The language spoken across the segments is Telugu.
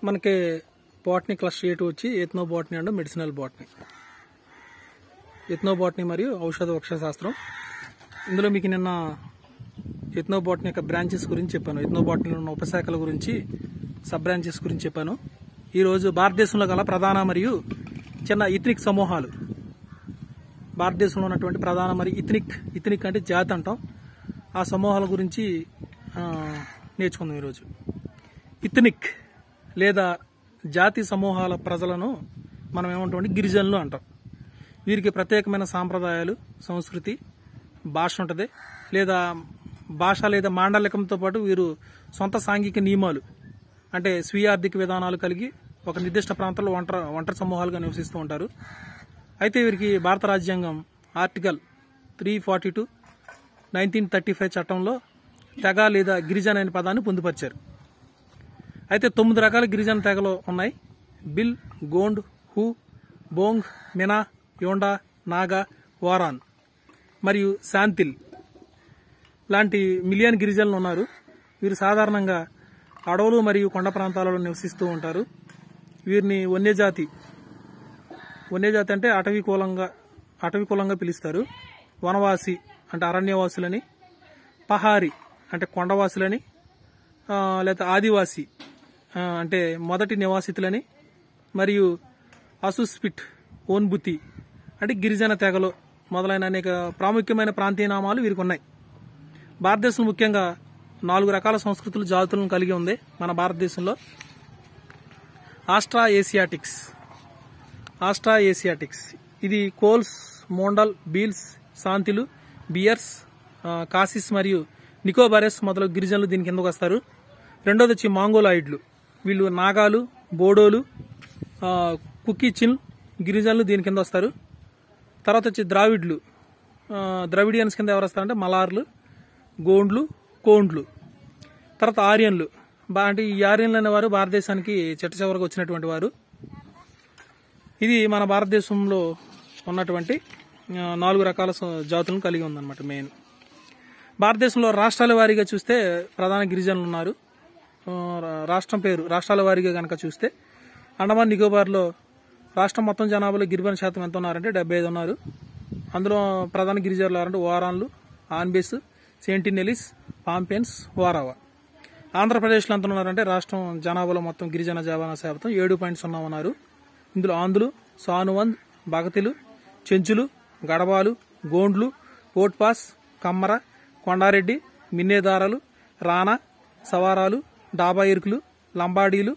మనకి బాటనీ క్లస్టర్ ఏ టూ వచ్చి ethnobotany and medicinal botany ethnobotany మరియు ఔషధ వృక్షశాస్త్రం ఇందులో మీకు నిన్న ఎథ్నో బాటనీ యొక్క బ్రాంచెస్ గురించి చెప్పాను ఎథ్నో బాటనీలో ఉన్న ఉపశాఖల గురించి సబ్ బ్రాంచెస్ గురించి చెప్పాను ఈరోజు భారతదేశంలో గల ప్రధాన మరియు చిన్న ఇథనిక్ సమూహాలు భారతదేశంలో ఉన్నటువంటి ప్రధాన మరియు ఇథనిక్ ఇథనిక్ అంటే జాతి అంటాం ఆ సమూహాల గురించి ఆ, నేర్చుకుందాం ఈరోజు ఇథనిక్ లేదా జాతి సమూహాల ప్రజలను మనం ఏమంటామంటే గిరిజనులు అంటాం వీరికి ప్రత్యేకమైన సాంప్రదాయాలు సంస్కృతి భాష ఉంటుంది లేదా భాష లేదా మాండలికంతో పాటు వీరు సొంత సాంఘిక నియమాలు అంటే స్వీయ ఆర్థిక విధానాలు కలిగి ఒక నిర్దిష్ట ప్రాంతంలో ఒంటరి ఒంటరి సమూహాలుగా నివసిస్తూ ఉంటారు అయితే వీరికి భారత రాజ్యాంగం article three forty two nineteen thirty five చట్టంలో తెగ లేదా గిరిజన అనే పదాన్ని పొందుపరిచారు అయితే తొమ్మిది రకాల గిరిజన తెగలు ఉన్నాయి బిల్ గోండ్ హూ బోంగ్ మినా యోండా నాగా వారాన్ మరియు శాంతిల్ లాంటి మిలియన్ గిరిజనులు ఉన్నారు వీరు సాధారణంగా అడవులు మరియు కొండ ప్రాంతాలలో నివసిస్తూ ఉంటారు వీరిని వన్యజాతి వన్యజాతి అంటే అటవీ కులంగా అటవీ కులంగా పిలుస్తారు వనవాసి అంటే అరణ్యవాసులని పహారి అంటే కొండవాసులని ఆ, లేదా ఆదివాసి ఆ, అంటే మొదటి నివాసితులని మరియు అసుస్పిట్ ఓన్బుతి అంటే గిరిజన తెగలు మొదలైన అనేక ప్రాముఖ్యమైన ప్రాంతీయ నామాలు వీరికి ఉన్నాయి భారతదేశం ముఖ్యంగా నాలుగు రకాల సంస్కృతులు జాతులను కలిగి ఉంది మన భారతదేశంలో ఆస్ట్రా ఏసియాటిక్స్ ఆస్ట్రా ఏసియాటిక్స్ ఇది కోల్స్ మోండల్ బీల్స్ శాంతిలు బియర్స్ ఆ, కాసిస్ మరియు నికోబారెస్ మొదలగు గిరిజనులు దీని కిందకు వస్తారు రెండోది వచ్చి మాంగోలాయిడ్లు వీళ్ళు నాగాలు బోడోలు ఆ, కుకీచిన్ గిరిజనులు దీని కింద వస్తారు తర్వాత వచ్చి ద్రావిడ్లు ఆ, ద్రవిడియన్స్ కింద ఎవరు వస్తారంటే మలార్లు గోండ్లు కోండ్లు తర్వాత ఆర్యన్లు బా అంటే ఈ ఆర్యన్లు అనేవారు భారతదేశానికి చిట్ట చివరకు వచ్చినటువంటి వారు ఇది మన భారతదేశంలో ఉన్నటువంటి ఆ, నాలుగు రకాల స- జాతులను కలిగి ఉందన్నమాట మెయిన్ భారతదేశంలో రాష్ట్రాల వారీగా చూస్తే ప్రధాన గిరిజనులు ఉన్నారు ఆ, రా- రాష్ట్రం పేరు రాష్ట్రాల వారీగా కనుక చూస్తే అండమాన్ నికోబార్లో రాష్ట్రం మొత్తం జనాభాలో గిరిజన శాతం ఎంత ఉన్నారంటే డెబ్బై ఐదు ఉన్నారు అందులో ప్రధాన గిరిజనులు ఎవరంటే వారాన్లు ఆన్బేస్ సెంటినెలిస్ పాంపియన్స్ వారావా ఆంధ్రప్రదేశ్లో ఎంత ఉన్నారంటే రాష్ట్రం జనాభాలో మొత్తం గిరిజన జనాభా శాతం ఏడు పాయింట్ సున్నా ఉన్నారు ఇందులో ఆంధ్రులు సానువంద్ భగతిలు చెంచులు గడవాలు గోండ్లు ఓట్పాస్ కమ్మర కొండారెడ్డి మిన్నేదారలు రానా సవారాలు డాబా ఇరుకులు లంబాడీలు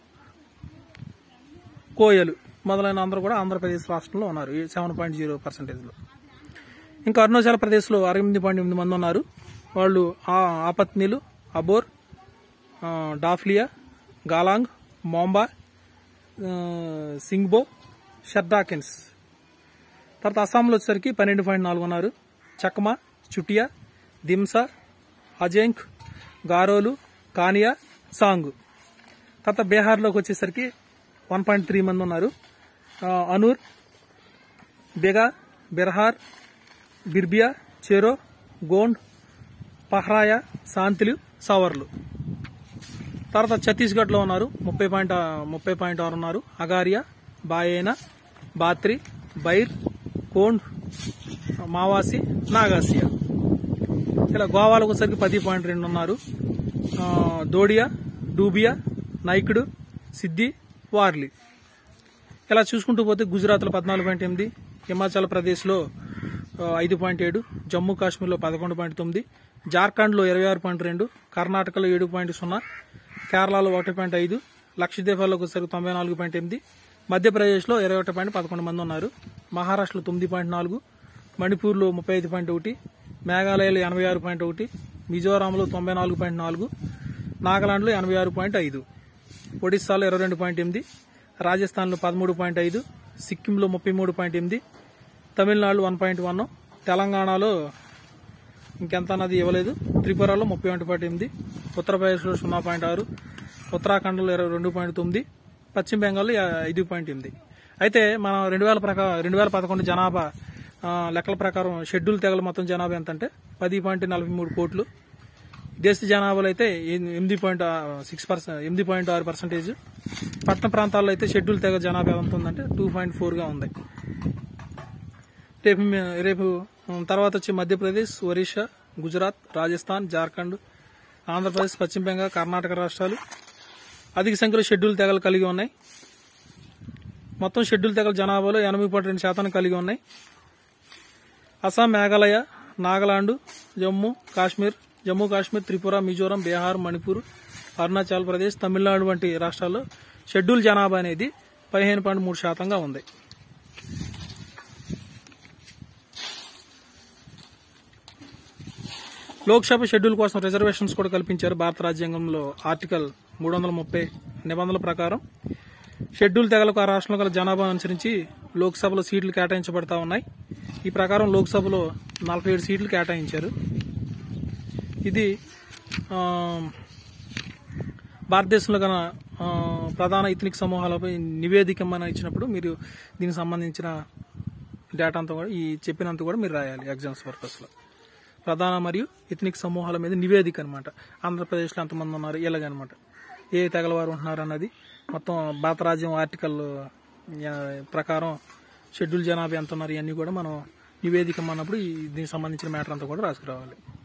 కోయలు మొదలైన అందరూ కూడా ఆంధ్రప్రదేశ్ రాష్ట్రంలో ఉన్నారు సెవెన్ పాయింట్ జీరో పర్సెంటేజ్లో ఇంకా అరుణాచల్ ప్రదేశ్లో అరవై ఎనిమిది పాయింట్ ఎనిమిది మంది ఉన్నారు వాళ్ళు ఆ ఆపత్నీలు అబోర్ ఆ, డాఫ్లియా గాలాంగ్ మోంబా ఆ, సింగ్బో షర్డాకెన్స్ తర్వాత అస్సాంలో వచ్చేసరికి పన్నెండు పాయింట్ నాలుగు ఉన్నారు చక్మా చుటియా దిమ్సా అజెంక్ గారోలు కానియా సాంగ్ తర్వాత బీహార్లోకి వచ్చేసరికి వన్ పాయింట్ త్రీ మంది ఉన్నారు ఆ, అనూర్ బెగా బెర్హార్ బిర్బియా చెరో గోండ్ పహ్రాయ శాంతిలు సవర్లు తర్వాత ఛత్తీస్గఢ్లో ఉన్నారు ముప్పై పాయింట్ ముప్పై పాయింట్ ఆరు ఉన్నారు అగారియా బాయేనా బాత్రి బైర్ కోండ్ మావాసి నాగాసియా ఇలా గోవాలకు వచ్చేసరికి పది పాయింట్ రెండు ఉన్నారు ఆ, దోడియా డూబియా నైకుడు సిద్ధి వార్లీ ఇలా చూసుకుంటూ పోతే గుజరాత్లో పద్నాలుగు పాయింట్ ఎనిమిది హిమాచల్ ప్రదేశ్లో ఆ, ఐదు పాయింట్ ఏడు జమ్మూ కాశ్మీర్లో పదకొండు పాయింట్ తొమ్మిది జార్ఖండ్లో ఇరవై ఆరు పాయింట్ రెండు కర్ణాటకలో ఏడు పాయింట్ సున్నా కేరళలో ఒకటి పాయింట్ ఐదు లక్షద్వీపాల్లోకి వచ్చేసరికి తొంభై నాలుగు పాయింట్ ఎనిమిది మధ్యప్రదేశ్లో ఇరవై ఒకటి పాయింట్ పదకొండు మంది ఉన్నారు మహారాష్ట్రలో తొమ్మిది పాయింట్ నాలుగు మణిపూర్లో ముప్పై ఐదు పాయింట్ ఒకటి మేఘాలయలో ఎనభై ఆరు పాయింట్ ఒకటి మిజోరాంలో తొంభై నాలుగు పాయింట్ నాలుగు నాగాలాండ్లో ఎనభై ఆరు పాయింట్ ఐదు ఒడిస్సాలో ఇరవై రెండు పాయింట్ ఎనిమిది రాజస్థాన్లో పదమూడు పాయింట్ ఐదు సిక్కింలో ముప్పై మూడు పాయింట్ ఎనిమిది తమిళనాడు వన్ పాయింట్ వన్ తెలంగాణలో ఇంకెంత అన్నది ఇవ్వలేదు త్రిపురలో ముప్పై ఒకటి పాయింట్ ఎనిమిది ఉత్తరప్రదేశ్లో సున్నా పాయింట్ ఆరు ఉత్తరాఖండ్లో ఇరవై రెండు పాయింట్ తొమ్మిది పశ్చిమ బెంగాల్లో ఐదు పాయింట్ ఎనిమిది అయితే మనం రెండు వేల ప్రకారం రెండు వేల పదకొండు జనాభా ఆ, లెక్కల ప్రకారం షెడ్యూల్ తెగల మొత్తం జనాభా ఎంత అంటే పది పాయింట్ నలభై మూడు కోట్లు దేశ జనాభాలో అయితే ఎనిమిది పాయింట్ సిక్స్ పర్సెంట్ ఎనిమిది పాయింట్ ఆరు పర్సెంటేజ్ పట్టణ ప్రాంతాల్లో అయితే షెడ్యూల్ తెగ జనాభా ఎంత ఉందంటే టూ పాయింట్ ఫోర్గా ఉంది రేపు మే- రేపు ఉమ్, తర్వాత వచ్చి మధ్యప్రదేశ్ ఒరిస్సా గుజరాత్ రాజస్థాన్ జార్ఖండ్ ఆంధ్రప్రదేశ్ పశ్చిమ బెంగాల్ కర్ణాటక రాష్ట్రాలు అధిక సంఖ్యలో షెడ్యూల్ తెగలు కలిగి ఉన్నాయి మొత్తం షెడ్యూల్ తెగల జనాభాలో ఎనభై పాయింట్ రెండు శాతాన్ని కలిగి ఉన్నాయి అస్సాం మేఘాలయ నాగాలాండ్ జమ్మూ కాశ్మీర్ జమ్మూ కాశ్మీర్ త్రిపుర మిజోరం బీహార్ మణిపూర్ అరుణాచల్ ప్రదేశ్ తమిళనాడు వంటి రాష్ట్రాల్లో షెడ్యూల్ జనాభా అనేది పదిహేను పాయింట్ మూడు శాతంగా ఉంది లోక్సభ షెడ్యూల్ కోసం రిజర్వేషన్స్ కూడా కల్పించారు భారత రాజ్యాంగంలో ఆర్టికల్ మూడు వందల ముప్పై నిబంధనల ప్రకారం షెడ్యూల్ తెగలకు ఆ రాష్ట్రంలో గల జనాభా అనుసరించి లోక్సభలో సీట్లు కేటాయించబడతా ఉన్నాయి ఈ ప్రకారం లోక్సభలో నలభై ఏడు సీట్లు కేటాయించారు ఇది ఆ, భారతదేశంలో గల ఆ, ప్రధాన ఇథనిక్ సమూహాలపై నివేదిక మన ఇచ్చినప్పుడు మీరు దీనికి సంబంధించిన డేటా అంతా కూడా ఈ చెప్పినంత కూడా మీరు రాయాలి ఎగ్జామ్స్ పర్పస్లో ప్రధాన మరియు ఇథనిక్ సమూహాల మీద నివేదిక అనమాట ఆంధ్రప్రదేశ్లో ఎంతమంది ఉన్నారు ఇలాగనమాట ఏ తెగలవారు ఉంటున్నారు అన్నది మొత్తం భారత రాజ్యం ఆర్టికల్ ఆ, ప్రకారం షెడ్యూల్ జనాభా ఎంత ఉన్నారు ఇవన్నీ కూడా మనం నివేదిక అన్నప్పుడు ఈ దీనికి సంబంధించిన మ్యాటర్ అంతా కూడా రాసుకురావాలి